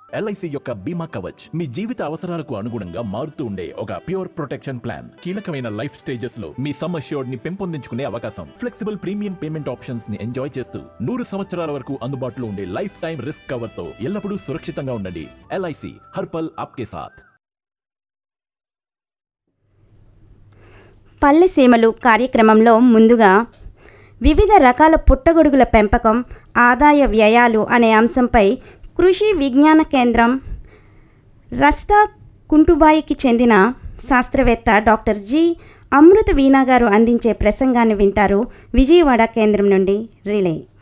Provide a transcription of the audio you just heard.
LIC యొక్క బీమా కవచ్ మీ జీవిత అవసరాలకు అనుగుణంగా మారుతూ ఉండే ఒక ప్యూర్ ప్రొటెక్షన్ ప్లాన్ కీలకమైన లైఫ్ స్టేజెస్ లో మీ సమ్ అష్యూర్డ్ ని పెంపొందించుకునే అవకాశం ఫ్లెక్సిబుల్ ప్రీమియం పేమెంట్ ఆప్షన్స్ ని ఎంజాయ్ చేస్తూ నూరు సంవత్సరాల వరకు అందుబాటులో ఉండే లైఫ్ టైం రిస్క్ కవర్ తో ఎల్లప్పుడూ సురక్షితంగా ఉండండి ఎల్ఐసి హర్పల్ ఆప్కే సాథ్ పల్లె సీమలు కార్యక్రమంలో ముందుగా వివిధ రకాల పుట్టగొడుగుల పెంపకం ఆదాయ వ్యయాలు అనే అంశంపై కృషి విజ్ఞాన కేంద్రం రస్తా కుంటుబాయికి చెందిన శాస్త్రవేత్త డాక్టర్ జి అమృత వీణా గారు అందించే ప్రసంగాన్ని వింటారు విజయవాడ కేంద్రం నుండి రిలే